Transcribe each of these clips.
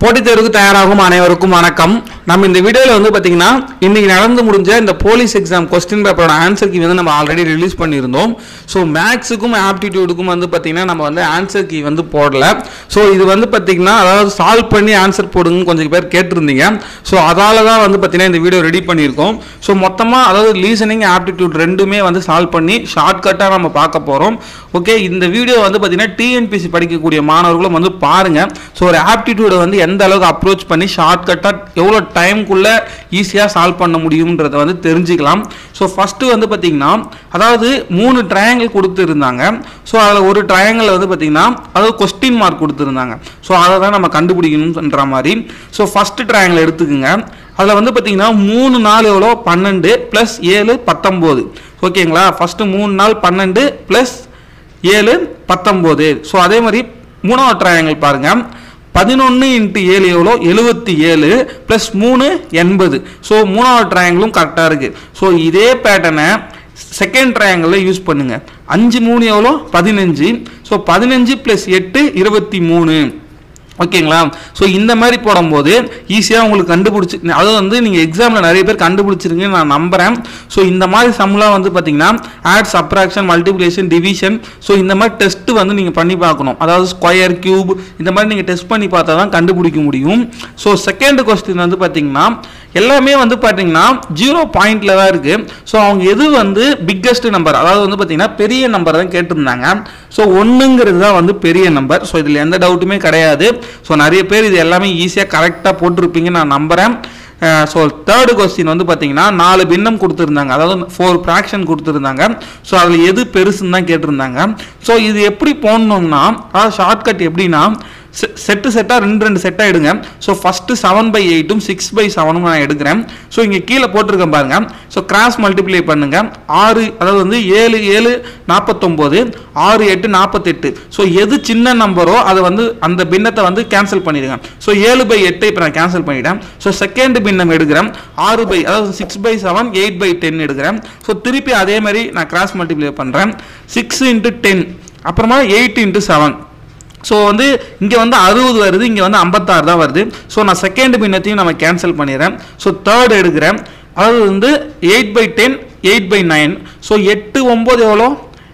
போட்டித் தேர்வுக்கு தயாராகும் அனைவருக்கும் வணக்கம் நம்ம இந்த வீடியோவில் வந்து பார்த்தீங்கன்னா இன்னைக்கு நடந்து முடிஞ்ச இந்த போலீஸ் எக்ஸாம் கொஸ்டின் பேப்பரோட ஆன்சர் கீ வந்து நம்ம ஆல்ரெடி ரிலீஸ் பண்ணியிருந்தோம் ஸோ மேக்ஸுக்கும் ஆப்டிடியூடுக்கும் வந்து பார்த்தீங்கன்னா நம்ம வந்து ஆன்சர் கீ வந்து போடல ஸோ இது வந்து பார்த்தீங்கன்னா அதாவது சால்வ் பண்ணி ஆன்சர் போடுங்கன்னு கொஞ்சம் பேர் கேட்டிருந்தீங்க ஸோ அதால தான் வந்து பார்த்தீங்கன்னா இந்த வீடியோ ரெடி பண்ணியிருக்கோம் ஸோ மொத்தமாக அதாவது லீசனிங் ஆப்டிடியூட் ரெண்டுமே வந்து சால்வ் பண்ணி ஷார்ட்கட்டாக நம்ம பார்க்க போகிறோம் ஓகே இந்த வீடியோ வந்து பார்த்தீங்கன்னா டிஎன்பிசி படிக்கக்கூடிய மாணவர்களும் வந்து பாருங்க ஸோ ஒரு ஆப்டிடியூடை வந்து எந்த அளவுக்கு அப்ரோச் பண்ணி ஷார்ட்கட்டாக எவ்வளோ டைம்குள்ளே ஈஸியாக சால்வ் பண்ண முடியுன்றதை வந்து தெரிஞ்சுக்கலாம் ஸோ ஃபஸ்ட்டு வந்து பார்த்தீங்கன்னா அதாவது மூணு ட்ரையாங்கிள் கொடுத்துருந்தாங்க ஸோ அதில் ஒரு ட்ரையாங்கிள் வந்து பார்த்தீங்கன்னா அதாவது கொஸ்டின் மார்க் கொடுத்துருந்தாங்க ஸோ அதை தான் நம்ம கண்டுபிடிக்கணும்ன்ற மாதிரி ஸோ ஃபஸ்ட்டு ட்ரையாங்கிள் எடுத்துக்கோங்க அதில் வந்து பார்த்தீங்கன்னா மூணு நாள் எவ்வளோ பன்னெண்டு ப்ளஸ் ஏழு பத்தொம்போது ஓகேங்களா ஃபஸ்ட்டு மூணு நாள் பன்னெண்டு ப்ளஸ் ஏழு பத்தொம்போது ஸோ அதே மாதிரி மூணாவது ட்ரையாங்கிள் பாருங்க பதினொன்று இன்ட்டு ஏழு எவ்வளோ எழுபத்தி ஏழு ப்ளஸ் மூணு எண்பது ஸோ மூணாவது ட்ரையாங்கிளும் கரெக்டாக இருக்குது ஸோ இதே பேட்டர்னை செகண்ட் ட்ரையாங்கிளில் யூஸ் பண்ணுங்க அஞ்சு மூணு எவ்வளோ பதினஞ்சு ஸோ பதினஞ்சு ப்ளஸ் எட்டு இருபத்தி மூணு ஓகேங்களா ஸோ இந்த மாதிரி போடும்போது ஈஸியாக உங்களுக்கு கண்டுபிடிச்சி அதாவது வந்து நீங்கள் எக்ஸாமில் நிறைய பேர் கண்டுபிடிச்சிருங்கன்னு நான் நம்புகிறேன் ஸோ இந்த மாதிரி சம்லாம் வந்து பார்த்தீங்கன்னா add subtraction multiplication division so இந்த மாதிரி டெஸ்ட்டு வந்து நீங்கள் பண்ணி பார்க்கணும் அதாவது ஸ்கொயர் கியூப் இந்த மாதிரி நீங்கள் டெஸ்ட் பண்ணி பார்த்தா தான் கண்டுபிடிக்க முடியும் ஸோ செகண்ட் கொஸ்டின் வந்து பார்த்தீங்கன்னா எல்லாமே வந்து பார்த்தீங்கன்னா ஜீரோ பாயிண்டில் தான் இருக்குது ஸோ அவங்க எது வந்து பிக்கஸ்ட் நம்பர் அதாவது வந்து பார்த்தீங்கன்னா பெரிய நம்பர் தான் கேட்டிருந்தாங்க ஸோ ஒன்றுங்கிறது தான் வந்து பெரிய நம்பர் ஸோ இதில் எந்த டவுட்டுமே கிடையாது ஸோ நிறைய பேர் இது எல்லாமே ஈஸியாக கரெக்டாக போட்டிருப்பீங்கன்னு நான் நம்புகிறேன் ஸோ தேர்டு கொஸ்டின் வந்து பார்த்தீங்கன்னா நாலு பின்னம் கொடுத்துருந்தாங்க அதாவது ஃபோர் ப்ராக்ஷன் கொடுத்துருந்தாங்க ஸோ அதில் எது பெருசுன்னு தான் கேட்டிருந்தாங்க ஸோ இது எப்படி போடணும்னா அதாவது ஷார்ட்கட் எப்படின்னா செட்டு செட்டாக ரெண்டு ரெண்டு செட்டாக எடுங்க ஸோ ஃபஸ்ட்டு செவன் பை எயிட்டும் சிக்ஸ் பை செவனும் நான் எடுக்கிறேன் ஸோ இங்கே கீழே போட்டிருக்கேன் பாருங்க ஸோ கிராஸ் மல்டிப்ளை பண்ணுங்க ஆறு அதாவது வந்து ஏழு ஏழு நாற்பத்தொம்போது ஆறு எட்டு நாற்பத்தெட்டு ஸோ எது சின்ன நம்பரோ அதை வந்து அந்த பின்னத்தை வந்து கேன்சல் பண்ணிடுங்க ஸோ ஏழு பை எட்டை இப்போ நான் கேன்சல் பண்ணிட்டேன் ஸோ செகண்ட் பின்னம் எடுக்கிறேன் ஆறு பை அதாவது six by seven eight by ten எடுக்கிறேன் ஸோ திருப்பி அதே மாதிரி நான் கிராஸ் மல்டிப்ளை பண்ணுறேன் சிக்ஸ் இன்ட்டு டென் அப்புறமா எயிட் இன்ட்டு செவன் ஸோ வந்து இங்கே வந்து அறுபது வருது இங்கே வந்து ஐம்பத்தாறு தான் வருது ஸோ நான் செகண்ட் பின்னத்தையும் நம்ம கேன்சல் பண்ணிடுறேன் ஸோ தேர்ட் எடுக்கிறேன் அதாவது வந்து eight by ten eight by nine so எட்டு ஒம்பது எவ்வளோ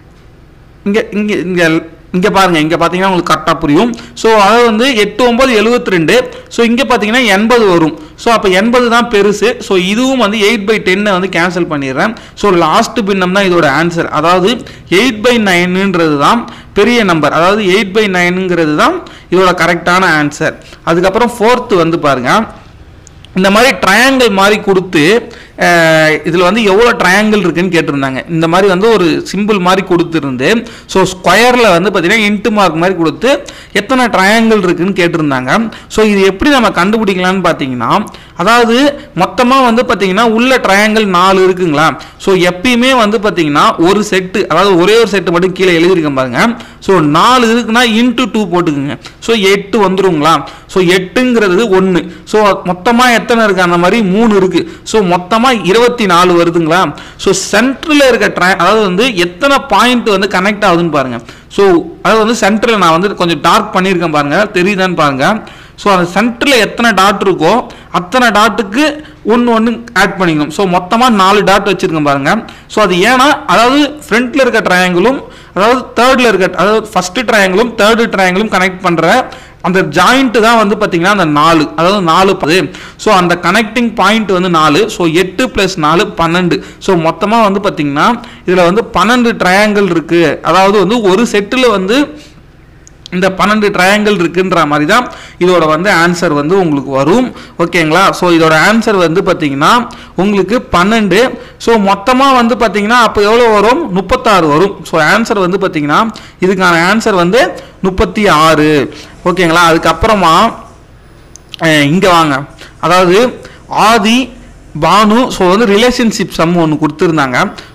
இங்கே இங்கே இங்கே இங்கே பாருங்கள் இங்கே பார்த்தீங்கன்னா உங்களுக்கு கரெக்டாக புரியும் ஸோ அதாவது வந்து எட்டு ஒம்பது எழுபத்தி ரெண்டு ஸோ இங்கே பார்த்தீங்கன்னா எண்பது வரும் ஸோ அப்போ எண்பது தான் பெருசு ஸோ இதுவும் வந்து எயிட் பை டென்னை வந்து கேன்சல் பண்ணிடுறேன் ஸோ லாஸ்ட் பின்னம் தான் இதோட ஆன்சர் அதாவது எயிட் பை நைனுன்றது தான் பெரிய நம்பர் அதாவது எயிட் பை நைனுங்கிறது தான் இதோட கரெக்டான ஆன்சர் அதுக்கப்புறம் ஃபோர்த்து வந்து பாருங்கள் இந்த மாதிரி ட்ரையாங்கிள் மாதிரி கொடுத்து இதில் வந்து எவ்வளோ ட்ரையாங்கிள் இருக்குன்னு கேட்டிருந்தாங்க இந்த மாதிரி வந்து ஒரு சிம்பிள் மாதிரி கொடுத்துருந்து ஸோ ஸ்கொயரில் வந்து பார்த்தீங்கன்னா இன்ட்டு மார்க் மாதிரி கொடுத்து எத்தனை ட்ரையாங்கிள் இருக்குன்னு கேட்டிருந்தாங்க ஸோ இது எப்படி நம்ம கண்டுபிடிக்கலாம்னு பார்த்தீங்கன்னா அதாவது மொத்தமாக வந்து பார்த்தீங்கன்னா உள்ள ட்ரையாங்கிள் நாலு இருக்குங்களா ஸோ எப்பயுமே வந்து பார்த்தீங்கன்னா ஒரு செட்டு அதாவது ஒரே ஒரு செட்டு மட்டும் கீழே எழுதியிருக்கேன் பாருங்க ஸோ நாலு இருக்குன்னா இன்ட்டு டூ போட்டுக்குங்க ஸோ எட்டு வந்துருங்களா ஸோ எட்டுங்கிறது ஒன்று ஸோ மொத்தமாக எத்தனை இருக்குது அந்த மாதிரி மூணு இருக்குது ஸோ மொத்தமாக இருபத்தி நாலு வருதுங்களா ஸோ சென்டரில் இருக்க ட்ரை அதாவது வந்து எத்தனை பாயிண்ட் வந்து கனெக்ட் ஆகுதுன்னு பாருங்க ஸோ அதாவது வந்து சென்டரில் நான் வந்து கொஞ்சம் டார்க் பண்ணியிருக்கேன் பாருங்க தெரியுதான்னு பாருங்க ஸோ அந்த சென்டரில் எத்தனை டாட் இருக்கோ அத்தனை டாட்டுக்கு ஒன்று ஒன்று ஆட் பண்ணிக்கணும் ஸோ மொத்தமாக நாலு டாட் வச்சுருக்கேன் பாருங்க ஸோ அது ஏன்னா அதாவது ஃப்ரண்ட்டில் இருக்க ட்ரையாங்கிளும் அதாவது தேர்டில் இருக்க அதாவது ஃபஸ்ட்டு ட்ரையாங்கிளும் தேர்டு ட்ரையாங்கிளும் கனெக்ட் பண்ணுற அந்த ஜாயிண்ட் தான் வந்து பார்த்தீங்கன்னா அந்த நாலு அதாவது நாலு பது ஸோ அந்த கனெக்டிங் பாயிண்ட் வந்து நாலு ஸோ எட்டு ப்ளஸ் நாலு பன்னெண்டு ஸோ மொத்தமாக வந்து பார்த்தீங்கன்னா இதில் வந்து பன்னெண்டு ட்ரையாங்கிள் இருக்குது அதாவது வந்து ஒரு செட்டில் வந்து இந்த பன்னெண்டு ட்ரையாங்கிள் இருக்குன்ற மாதிரி தான் இதோட வந்து ஆன்சர் வந்து உங்களுக்கு வரும் ஓகேங்களா ஸோ இதோட ஆன்சர் வந்து பார்த்தீங்கன்னா உங்களுக்கு பன்னெண்டு ஸோ மொத்தமாக வந்து பார்த்தீங்கன்னா அப்போ எவ்வளோ வரும் முப்பத்தாறு வரும் ஸோ ஆன்சர் வந்து பார்த்தீங்கன்னா இதுக்கான ஆன்சர் வந்து முப்பத்தி ஆறு ஓகேங்களா அதுக்கப்புறமா இங்கே வாங்க அதாவது ஆதி பானு ஸோ வந்து ரிலேஷன்ஷிப் சம் ஒன்று கொடுத்துருந்தாங்க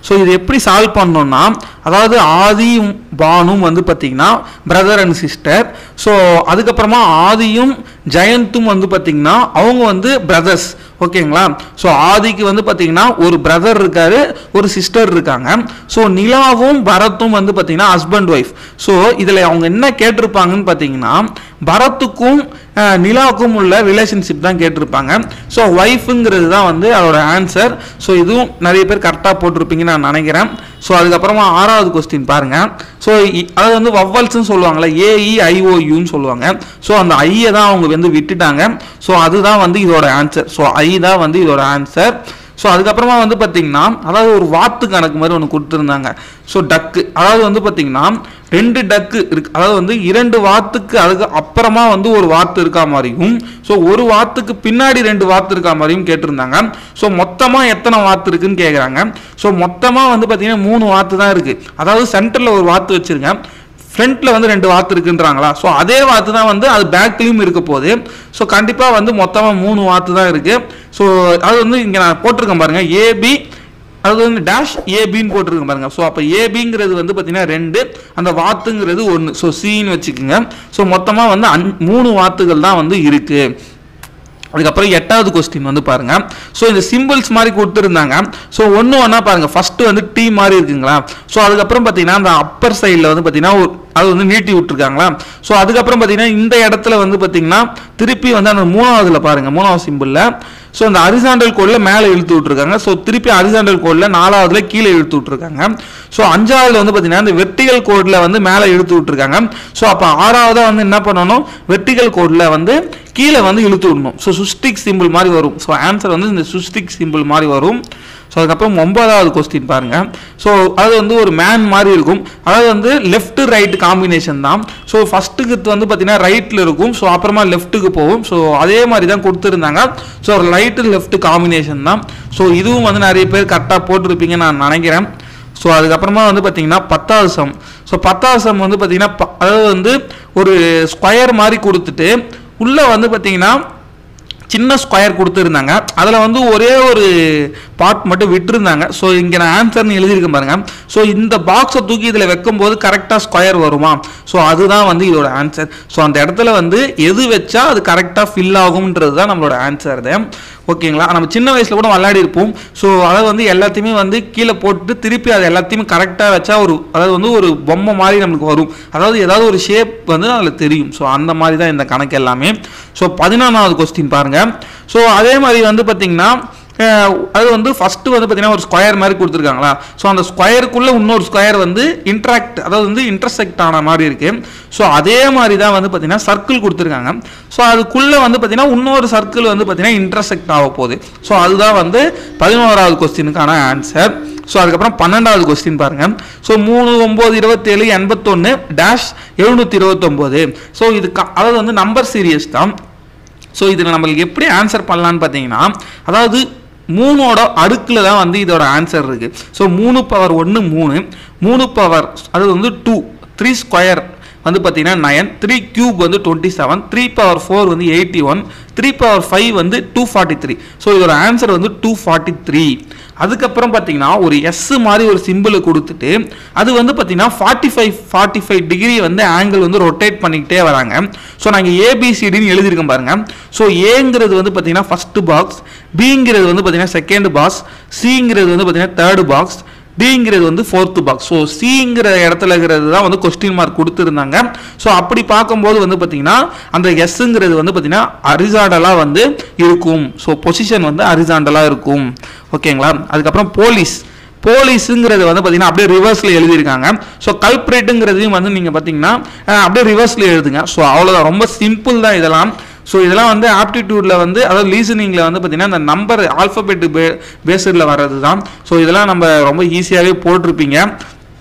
ஸோ இது எப்படி சால்வ் பண்ணோம்னா அதாவது ஆதியும் பானும் வந்து பார்த்தீங்கன்னா பிரதர் அண்ட் சிஸ்டர் ஸோ அதுக்கப்புறமா ஆதியும் ஜெயந்தும் வந்து பார்த்தீங்கன்னா அவங்க வந்து பிரதர்ஸ் ஓகேங்களா ஸோ ஆதிக்கு வந்து பார்த்தீங்கன்னா ஒரு பிரதர் இருக்காரு ஒரு சிஸ்டர் இருக்காங்க ஸோ நிலாவும் பரத்தும் வந்து பார்த்தீங்கன்னா ஹஸ்பண்ட் ஒய்ஃப் ஸோ இதில் அவங்க என்ன கேட்டிருப்பாங்கன்னு பார்த்தீங்கன்னா பரத்துக்கும் அஹ், நிலாவுக்கும் உள்ள ரிலேஷன்ஷிப் தான் கேட்டிருப்பாங்க ஸோ ஒய்ஃபுங்கிறது தான் வந்து அதோட ஆன்சர் ஸோ இதுவும் நிறைய பேர் கரெக்டாக போட்டிருப்பீங்கன்னு நான் நினைக்கிறேன் ஸோ அதுக்கப்புறமா ஆறாவது கொஸ்டின் பாருங்க ஸோ அதாவது வந்து வவ்வல்ஸ்னு சொல்லுவாங்கல்ல ஏஇ ஐஓயூன்னு சொல்லுவாங்க ஸோ அந்த ஐயை தான் அவங்க வந்து விட்டுட்டாங்க ஸோ அதுதான் வந்து இதோட ஆன்சர் ஸோ ஐ தான் வந்து இதோட ஆன்சர் ஸோ அதுக்கப்புறமா வந்து பார்த்தீங்கன்னா அதாவது ஒரு வாத்து கணக்கு மாதிரி ஒன்று கொடுத்துருந்தாங்க ஸோ டக்கு அதாவது வந்து பார்த்தீங்கன்னா ரெண்டு டக்கு இருக்கு அதாவது வந்து இரண்டு வாத்துக்கு அதுக்கு அப்புறமா வந்து ஒரு வாத்து இருக்கா மாதிரியும் ஸோ ஒரு வாத்துக்கு பின்னாடி ரெண்டு வாத்து இருக்கா மாதிரியும் கேட்டிருந்தாங்க ஸோ மொத்தமாக எத்தனை வாத்து இருக்குன்னு கேட்குறாங்க ஸோ மொத்தமாக வந்து பார்த்தீங்கன்னா மூணு வாத்து தான் இருக்குது அதாவது சென்டரில் ஒரு வாத்து வச்சுருங்க ஃப்ரண்ட்டில் வந்து ரெண்டு வாத்து இருக்குன்றாங்களா ஸோ அதே வாத்து தான் வந்து அது பேக்லேயும் இருக்க போகுது ஸோ கண்டிப்பாக வந்து மொத்தமாக மூணு வாத்து தான் இருக்குது ஸோ அது வந்து இங்கே நான் போட்டிருக்கேன் பாருங்கள் ஏபி அது வந்து டேஷ் ஏபின்னு போட்டிருக்கேன் பாருங்க ஸோ அப்போ ஏபிங்கிறது வந்து பார்த்தீங்கன்னா ரெண்டு அந்த வாத்துங்கிறது ஒன்று ஸோ சின்னு வச்சுக்கோங்க ஸோ மொத்தமாக வந்து அஞ் மூணு வாத்துகள் தான் வந்து இருக்குது அதுக்கப்புறம் எட்டாவது கொஸ்டின் வந்து பாருங்க ஸோ இந்த சிம்பிள்ஸ் மாதிரி கொடுத்துருந்தாங்க ஸோ ஒன்று ஒன்றா பாருங்க ஃபர்ஸ்ட் வந்து டி மாதிரி இருக்குங்களா ஸோ அதுக்கப்புறம் பார்த்தீங்கன்னா அந்த அப்பர் சைடில் வந்து பார்த்தீங்கன்னா ஒரு அது வந்து நீட்டி விட்டுருக்காங்களா ஸோ அதுக்கப்புறம் பார்த்தீங்கன்னா இந்த இடத்துல வந்து பார்த்தீங்கன்னா திருப்பி வந்து அந்த மூணாவதுல பாருங்க மூணாவது சிம்பிளில் ஸோ அந்த அரிசாண்டல் கோடில் மேலே இழுத்து விட்ருக்காங்க ஸோ திருப்பி அரிசாண்டல் கோடில் நாலாவதுல கீழே இழுத்து விட்ருக்காங்க ஸோ அஞ்சாவதுல வந்து பார்த்தீங்கன்னா இந்த வெர்டிகல் கோடில் வந்து மேலே இழுத்து விட்ருக்காங்க ஸோ அப்போ ஆறாவதா வந்து என்ன பண்ணணும் வெர்டிகல் கோடில் வந்து கீழே வந்து இழுத்து விடணும் ஸோ சுஸ்டிக் சிம்பிள் மாதிரி வரும் ஸோ ஆன்சர் வந்து இந்த சுஸ்டிக் சிம்பிள் மாதிரி வரும் ஸோ அதுக்கப்புறம் ஒன்பதாவது கொஸ்டின் பாருங்க ஸோ அது வந்து ஒரு மேன் மாதிரி இருக்கும் அதாவது வந்து லெஃப்ட் ரைட் காம்பினேஷன் தான் ஸோ ஃபர்ஸ்ட்டுக்கு வந்து பார்த்தீங்கன்னா ரைட்டில் இருக்கும் ஸோ அப்புறமா லெஃப்ட்டுக்கு போகும் ஸோ அதே மாதிரி தான் கொடுத்துருந்தாங்க ஸோ ரைட்டு லெஃப்ட் காம்பினேஷன் தான் ஸோ இதுவும் வந்து நிறைய பேர் கரெக்டாக போட்டிருப்பீங்கன்னு நான் நினைக்கிறேன் ஸோ அதுக்கப்புறமா வந்து பார்த்தீங்கன்னா பத்தாவது சம் ஸோ பத்தாவது சம் வந்து பார்த்தீங்கன்னா ப- அதாவது வந்து ஒரு ஸ்கொயர் மாதிரி கொடுத்துட்டு உள்ளே வந்து பார்த்தீங்கன்னா சின்ன ஸ்கொயர் கொடுத்துருந்தாங்க அதில் வந்து ஒரே ஒரு பார்ட் மட்டும் விட்டுருந்தாங்க ஸோ இங்கே நான் ஆன்சர்னு எழுதியிருக்கேன் பாருங்க ஸோ இந்த பாக்ஸை தூக்கி இதில் வைக்கும்போது கரெக்டாக ஸ்கொயர் வருமா ஸோ அதுதான் வந்து இதோட ஆன்சர் ஸோ அந்த இடத்துல வந்து எது வச்சா அது கரெக்டாக ஃபில் ஆகும்ன்றது தான் நம்மளோட ஆன்சர் தான் ஓகேங்களா நம்ம சின்ன வயசில் கூட விளையாடி இருப்போம் ஸோ அதை வந்து எல்லாத்தையுமே வந்து கீழே போட்டு திருப்பி அது எல்லாத்தையுமே கரெக்டாக வச்சா ஒரு அதாவது வந்து ஒரு பொம்மை மாதிரி நம்மளுக்கு வரும் அதாவது ஏதாவது ஒரு ஷேப் வந்து அதில் தெரியும் ஸோ அந்த மாதிரி தான் இந்த கணக்கு எல்லாமே ஸோ பதினொன்றாவது கொஸ்டின் பாருங்க ஸோ அதே மாதிரி வந்து பார்த்தீங்கன்னா அஹ், அது வந்து ஃபஸ்ட்டு வந்து பார்த்தீங்கன்னா ஒரு ஸ்கொயர் மாதிரி கொடுத்துருக்காங்களா ஸோ அந்த ஸ்கொயருக்குள்ளே இன்னொரு ஸ்கொயர் வந்து இன்ட்ராக்ட் அதாவது வந்து இன்டர்செக்ட் ஆன மாதிரி இருக்கு ஸோ அதே மாதிரி தான் வந்து பார்த்தீங்கன்னா சர்க்கிள் கொடுத்துருக்காங்க ஸோ அதுக்குள்ளே வந்து பார்த்தீங்கன்னா இன்னொரு சர்க்கிள் வந்து பார்த்தீங்கன்னா இன்டர்செக்ட் ஆக போகுது ஸோ அதுதான் வந்து பதினோராவது கொஸ்டினுக்கான ஆன்சர் ஸோ அதுக்கப்புறம் பன்னெண்டாவது கொஸ்டின் பாருங்க ஸோ மூணு ஒம்பது இருபத்தேழு எண்பத்தொன்று டேஷ் எழுநூற்றி இருபத்தொம்போது ஸோ இது க- அதாவது வந்து நம்பர் சீரியஸ் தான் ஸோ இதில் நம்மளுக்கு எப்படி ஆன்சர் பண்ணலான்னு பார்த்தீங்கன்னா அதாவது மூணோட அடுக்கில் தான் வந்து இதோட ஆன்சர் இருக்குது ஸோ மூணு பவர் ஒன்று மூணு மூணு பவர் அது வந்து டூ த்ரீ ஸ்கொயர் வந்து பார்த்தீங்கன்னா நயன் த்ரீ கியூப் வந்து twenty seven three power four வந்து eighty one three power five வந்து டூ ஃபார்ட்டி த்ரீ ஸோ இதோட ஆன்சர் வந்து டூ ஃபார்ட்டி த்ரீ அதுக்கப்புறம் பார்த்தீங்கன்னா ஒரு எஸ் மாதிரி ஒரு சிம்பிளை கொடுத்துட்டு அது வந்து பார்த்தீங்கன்னா forty five forty five degree வந்து ஆங்கிள் வந்து ரொட்டேட் பண்ணிக்கிட்டே வராங்க ஸோ நாங்கள் ஏபிசிடின்னு எழுதியிருக்கோம் பாருங்க ஸோ ஏங்கிறது வந்து பார்த்தீங்கன்னா ஃபர்ஸ்ட் பாக்ஸ் பிங்கிறது வந்து பார்த்தீங்கன்னா செகண்ட் பாக்ஸ் சிங்கிறது வந்து பார்த்தீங்கன்னா தேர்டு பாக்ஸ் டிங்கிறது வந்து ஃபோர்த்து பாக்ஸ் ஸோ சிங்கிற இடத்துல இருக்கிறது தான் வந்து கொஸ்டின் மார்க் கொடுத்துருந்தாங்க ஸோ அப்படி பார்க்கும்போது வந்து பார்த்தீங்கன்னா அந்த எஸ்ஸுங்கிறது வந்து பார்த்தீங்கன்னா அரிசாண்டலாக வந்து இருக்கும் ஸோ பொசிஷன் வந்து அரிசாண்டலாக இருக்கும் ஓகேங்களா அதுக்கப்புறம் போலீஸ் போலீஸுங்கிறது வந்து பார்த்தீங்கன்னா அப்படியே ரிவர்ஸில் எழுதியிருக்காங்க ஸோ கல்ப்ரேட்டுங்கிறதையும் வந்து நீங்கள் பார்த்தீங்கன்னா அஹ், அப்படியே ரிவர்ஸில் எழுதுங்க ஸோ அவ்வளோதான் ரொம்ப சிம்பிள் தான் இதெல்லாம் ஸோ இதெல்லாம் வந்து ஆப்டிடியூடில் வந்து அதாவது லீசனிங்கில் வந்து பார்த்தீங்கன்னா அந்த நம்பர் ஆல்ஃபபெட் பே பேஸில் வர்றது தான் ஸோ இதெல்லாம் நம்ம ரொம்ப ஈஸியாகவே போட்டிருப்பீங்க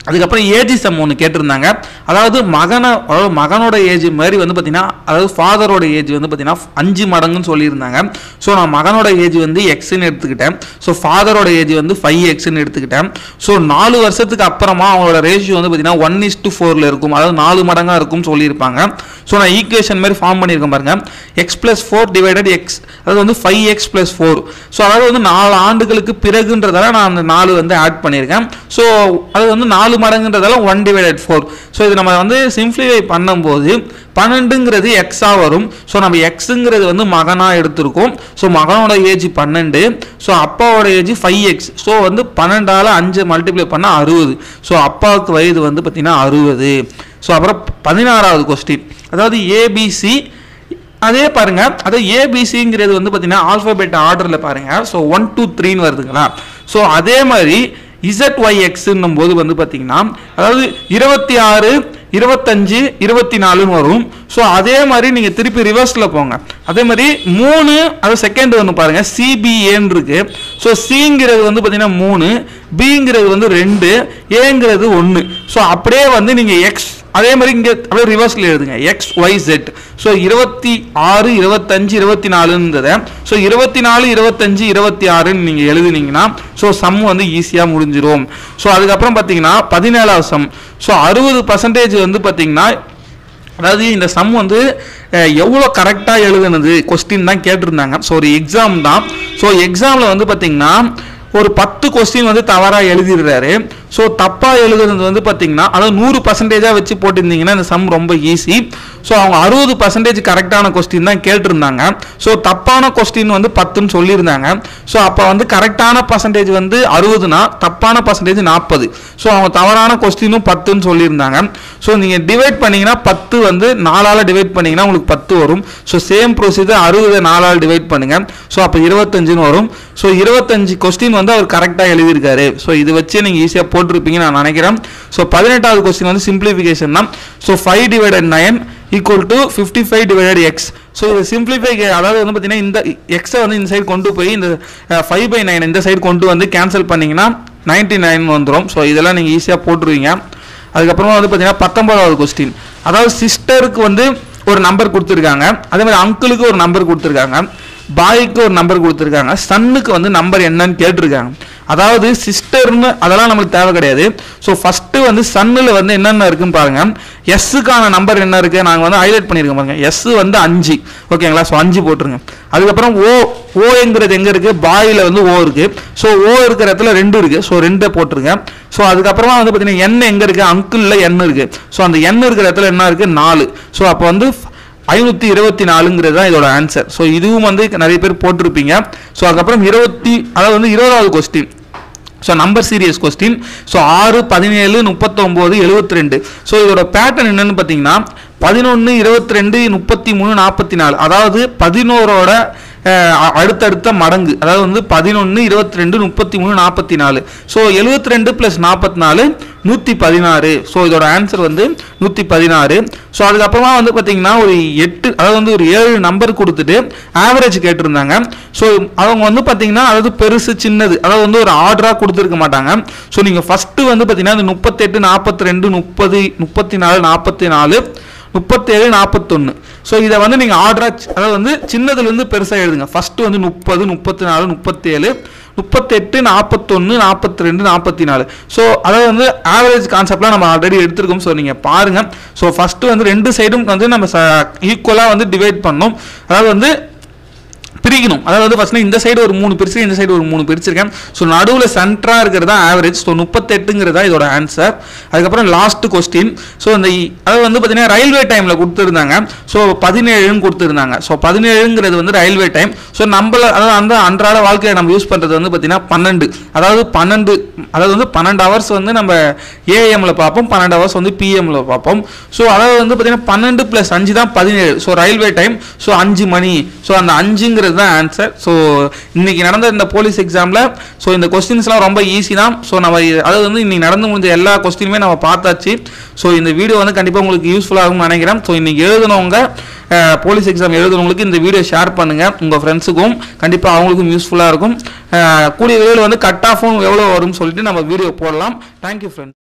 அதுக்கப்புறம் ஏஜ் சம் ஒன்று கேட்டிருந்தாங்க அதாவது மகனை அதாவது மகனோட ஏஜ் மாதிரி வந்து பார்த்தீங்கன்னா அதாவது ஃபாதரோட ஏஜ் வந்து பார்த்தீங்கன்னா அஞ்சு மடங்குன்னு சொல்லியிருந்தாங்க ஸோ நான் மகனோட ஏஜ் வந்து எக்ஸ்ன்னு எடுத்துக்கிட்டேன் ஸோ ஃபாதரோட ஏஜ் வந்து ஃபைவ் எக்ஸ்ன்னு எடுத்துக்கிட்டேன் ஸோ நாலு வருஷத்துக்கு அப்புறமா அவங்களோட ரேஷியோ வந்து பார்த்தீங்கன்னா ஒன் இஸ் டு ஃபோரில் இருக்கும் அதாவது நாலு மடங்காக இருக்கும்னு சொல்லியிருப்பாங்க ஸோ நான் ஈக்குவேஷன் மாதிரி ஃபார்ம் பண்ணியிருக்கேன் பாருங்க x plus four divided x அதாவது வந்து five x plus four so அதாவது வந்து நாலு ஆண்டுகளுக்கு பிறகுன்றதால நான் அந்த நாலு வந்து ஆட் பண்ணியிருக்கேன் ஸோ அது வந்து நாலு மடங்குன்றதால ஒன் டிவைடட் ஃபோர் ஸோ இது நம்ம வந்து சிம்ப்ளிஃபை பண்ணும்போது பன்னெண்டுங்கிறது எக்ஸாக வரும் ஸோ நம்ம எக்ஸுங்கிறது வந்து மகனாக எடுத்திருக்கோம் ஸோ மகனோட ஏஜ் பன்னெண்டு ஸோ அப்பாவோட ஏஜ் ஃபைவ் எக்ஸ் ஸோ வந்து பன்னெண்டால் அஞ்சு மல்டிப்ளை பண்ணால் அறுபது ஸோ அப்பாவுக்கு வயது வந்து பார்த்திங்கன்னா அறுபது ஸோ அப்புறம் பதினாறாவது கொஸ்டின் அதாவது ஏபிசி அதே பாருங்க அதாவது ஏபிசிங்கிறது வந்து பார்த்தீங்கன்னா ஆல்ஃபபெட் ஆர்டரில் பாருங்க ஸோ ஒன் டூ த்ரீன்னு வருதுங்களா ஸோ அதே மாதிரி இசட் ஒய் எக்ஸ்ன்னும் போது வந்து பார்த்தீங்கன்னா அதாவது இருபத்தி ஆறு இருபத்தஞ்சு இருபத்தி நாலுன்னு வரும் ஸோ அதே மாதிரி நீங்கள் திருப்பி ரிவர்ஸில் போங்க அதே மாதிரி மூணு அது செகண்ட் ஒன்று பாருங்க சிபிஏன்னு இருக்கு ஸோ சிங்கிறது வந்து பார்த்தீங்கன்னா மூணு பிங்கிறது வந்து ரெண்டு ஏங்கிறது ஒன்று ஸோ அப்படியே வந்து நீங்கள் எக்ஸ் அதே மாதிரி இங்கே அப்படியே ரிவர்ஸில் எழுதுங்க எக்ஸ் ஒய் செட் ஸோ இருபத்தி ஆறு இருபத்தஞ்சு இருபத்தி நாலுன்றத ஸோ இருபத்தி நாலு இருபத்தஞ்சு இருபத்தி ஆறுன்னு நீங்கள் எழுதுனீங்கன்னா ஸோ சம் வந்து ஈஸியாக முடிஞ்சிரும் ஸோ அதுக்கப்புறம் பார்த்தீங்கன்னா பதினேழாவது சம் ஸோ அறுபது பர்சன்டேஜ் வந்து பார்த்தீங்கன்னா அதாவது இந்த சம் வந்து அஹ், எவ்வளோ கரெக்டாக எழுதுனது கொஸ்டின் தான் கேட்டிருந்தாங்க ஸோ ஒரு எக்ஸாம் தான் ஸோ எக்ஸாமில் வந்து பார்த்தீங்கன்னா ஒரு பத்து கொஸ்டின் வந்து தவறாக எழுதிடுறாரு ஸோ தப்பாக எழுதுறது வந்து பார்த்தீங்கன்னா அதாவது நூறு பர்சன்டேஜாக வச்சு போட்டிருந்தீங்கன்னா இந்த சம் ரொம்ப ஈஸி ஸோ அவங்க அறுபது பர்சன்டேஜ் கரெக்டான கொஸ்டின் தான் கேட்டிருந்தாங்க ஸோ தப்பான கொஸ்டின் வந்து பத்துன்னு சொல்லியிருந்தாங்க ஸோ அப்போ வந்து கரெக்டான பர்சன்டேஜ் வந்து அறுபதுனா தப்பான பர்சன்டேஜ் நாற்பது ஸோ அவங்க தவறான கொஸ்டினும் பத்துன்னு சொல்லியிருந்தாங்க ஸோ நீங்கள் டிவைட் பண்ணீங்கன்னா பத்து வந்து நாலால் டிவைட் பண்ணீங்கன்னா உங்களுக்கு பத்து வரும் ஸோ சேம் ப்ரொசீஜர் அறுபதை நாலால் டிவைட் பண்ணுங்க ஸோ அப்போ இருபத்தஞ்சுன்னு வரும் ஸோ இருபத்தஞ்சு கொஸ்டின் வந்து அவர் கரெக்டாக எழுதியிருக்காரு ஸோ இது வச்சு நீங்கள் ஈஸியாக போட்டிருப்பீங்கன்னு நான் நினைக்கிறேன் ஸோ பதினெட்டாவது கொஸ்டின் வந்து சிம்பிளிஃபிகேஷன் தான் so five divided nine equal to fifty five divided x so இது சிம்பிளிஃபை அதாவது வந்து பார்த்தீங்கன்னா இந்த எக்ஸை வந்து இந்த சைடு கொண்டு போய் இந்த ஃபைவ் பை நைன் இந்த சைடு கொண்டு வந்து கேன்சல் பண்ணீங்கன்னா நைன்டி நைன் வந்துடும் ஸோ இதெல்லாம் நீங்கள் ஈஸியாக போட்டுருவீங்க அதுக்கப்புறமா வந்து பார்த்தீங்கன்னா பத்தொன்பதாவது கொஸ்டின் அதாவது சிஸ்டருக்கு வந்து ஒரு நம்பர் கொடுத்துருக்காங்க அதே மாதிரி அங்கிளுக்கு ஒரு நம்பர் கொடுத்துருக்காங்க பாய்க்கு ஒரு நம்பர் கொடுத்துருக்காங்க சன்னுக்கு வந்து நம்பர் என்னன்னு கேட்டிருக்காங்க அதாவது சிஸ்டர்னு அதெல்லாம் நம்மளுக்கு தேவை கிடையாது ஸோ ஃபஸ்ட்டு வந்து சன்னில் வந்து என்னென்ன இருக்குன்னு பாருங்க எஸ்ஸுக்கான நம்பர் என்ன இருக்கு நாங்கள் வந்து ஹைலைட் பண்ணியிருக்கோம் பாருங்க எஸ் வந்து அஞ்சு ஓகேங்களா ஸோ அஞ்சு போட்டுருங்க அதுக்கப்புறம் ஓ ஓங்கிறது எங்கே இருக்கு பாயில் வந்து ஓ இருக்கு ஸோ ஓ இருக்கிற இடத்துல ரெண்டு இருக்கு ஸோ ரெண்டை போட்டுருங்க ஸோ அதுக்கப்புறமா வந்து பார்த்தீங்கன்னா என் எங்கே இருக்கு அங்கிளில் என் இருக்கு ஸோ அந்த என் இருக்கிற இடத்துல என்ன இருக்கு நாலு ஸோ அப்போ வந்து ஐநூற்றி இருபத்தி நாலுங்கிறது தான் இதோட ஆன்சர் ஸோ இதுவும் வந்து நிறைய பேர் போட்டிருப்பீங்க ஸோ அதுக்கப்புறம் இருபத்தி அதாவது வந்து இருபதாவது question so number series question so ஆறு பதினேழு முப்பத்தொம்போது எழுபத்தி ரெண்டு ஸோ இதோட பேட்டர்ன் என்னன்னு பார்த்தீங்கன்னா பதினொன்று இருபத்தி ரெண்டு முப்பத்தி மூணு நாற்பத்தி நாலு அதாவது பதினோரோட அஹ், அ- அடுத்தடுத்த மடங்கு அதாவது வந்து பதினொன்று இருபத்தி ரெண்டு முப்பத்தி மூணு நாற்பத்தி நாலு ஸோ எழுபத்தி ரெண்டு ப்ளஸ் நாற்பத்தி நாலு நூற்றி பதினாறு ஸோ இதோட ஆன்சர் வந்து நூற்றி பதினாறு ஸோ அதுக்கப்புறமா வந்து பார்த்தீங்கன்னா ஒரு எட்டு அதாவது வந்து ஒரு ஏழு நம்பர் கொடுத்துட்டு ஆவரேஜ் கேட்டிருந்தாங்க ஸோ அவங்க வந்து பார்த்தீங்கன்னா அதாவது பெருசு சின்னது அதாவது வந்து ஒரு ஆர்டராக கொடுத்துருக்க மாட்டாங்க ஸோ நீங்கள் ஃபஸ்ட்டு வந்து பார்த்தீங்கன்னா இந்த முப்பத்தெட்டு நாற்பத்தி ரெண்டு முப்பது முப்பத்தி நாலு நாற்பத்தி நாலு முப்பத்தேழு நாற்பத்தொன்று ஸோ இதை வந்து நீங்கள் ஆர்டராக அதாவது வந்து சின்னதுலேருந்து பெருசாக எழுதுங்க ஃபஸ்ட்டு வந்து முப்பது முப்பத்தி நாலு முப்பத்தேழு முப்பத்தெட்டு நாற்பத்தொன்று நாற்பத்தி ரெண்டு நாற்பத்தி நாலு ஸோ அதாவது வந்து ஆவரேஜ் கான்செப்ட்லாம் நம்ம ஆல்ரெடி எடுத்திருக்கோம் ஸோ நீங்கள் பாருங்கள் ஸோ ஃபஸ்ட்டு வந்து ரெண்டு சைடும் வந்து நம்ம ஈக்குவலாக வந்து டிவைட் பண்ணோம் அதாவது வந்து பிரிக்கணும் அதாவது வந்து ஃபஸ்ட்டு இந்த சைடு ஒரு மூணு பிரிச்சு இந்த சைடு ஒரு மூணு பிரிச்சிருக்கேன் ஸோ நடுவில் சென்டராக இருக்கிறது தான் ஆவரேஜ் ஸோ முப்பத்தெட்டுங்கிறது தான் இதோட ஆன்சர் அதுக்கப்புறம் லாஸ்ட் கொஸ்டின் ஸோ இந்த இ- அதாவது வந்து பார்த்தீங்கன்னா ரயில்வே டைமில் கொடுத்துருந்தாங்க ஸோ பதினேழுன்னு கொடுத்துருந்தாங்க ஸோ பதினேழுங்கிறது வந்து ரயில்வே டைம் ஸோ நம்மள அதாவது அந்த அன்றாட வாழ்க்கையில் நம்ம யூஸ் பண்ணுறது வந்து பார்த்தீங்கன்னா பன்னெண்டு அதாவது பன்னெண்டு அதாவது வந்து பன்னெண்டு ஹவர்ஸ் வந்து நம்ம ஏஎம்ல பார்ப்போம் பன்னெண்டு ஹவர்ஸ் வந்து பிஎம்ல பார்ப்போம் ஸோ அதாவது வந்து பார்த்தீங்கன்னா பன்னெண்டு ப்ளஸ் அஞ்சு தான் பதினேழு ஸோ ரயில்வே டைம் ஸோ அஞ்சு மணி ஸோ அந்த அஞ்சுங்கிறது தான் ஆன்சர் ஸோ இன்னைக்கு நடந்த இந்த போலீஸ் எக்ஸாமில் ஸோ இந்த கொஸ்டின்ஸ்லாம் ரொம்ப ஈஸி தான் ஸோ நம்ம இ- அதாவது வந்து இன்னைக்கு நடந்து முடிஞ்ச எல்லா கொஸ்டினுமே நம்ம பார்த்தாச்சு ஸோ இந்த வீடியோ வந்து கண்டிப்பாக உங்களுக்கு யூஸ்ஃபுல்லாக இருக்கும்னு நினைக்கிறேன் ஸோ இன்னைக்கு எழுதுனவங்க போலீஸ் எக்ஸாம் எழுதுனவங்களுக்கு இந்த வீடியோ ஷேர் பண்ணுங்கள் உங்கள் ஃப்ரெண்ட்ஸுக்கும் கண்டிப்பாக அவங்களுக்கும் யூஸ்ஃபுல்லாக இருக்கும் அஹ், கூடிய விரைவில் வந்து கட் ஆஃபும் எவ்வளோ வரும்னு சொல்லிட்டு நம்ம வீடியோ போடலாம் தேங்க்யூ ஃப்ரெண்ட்ஸ்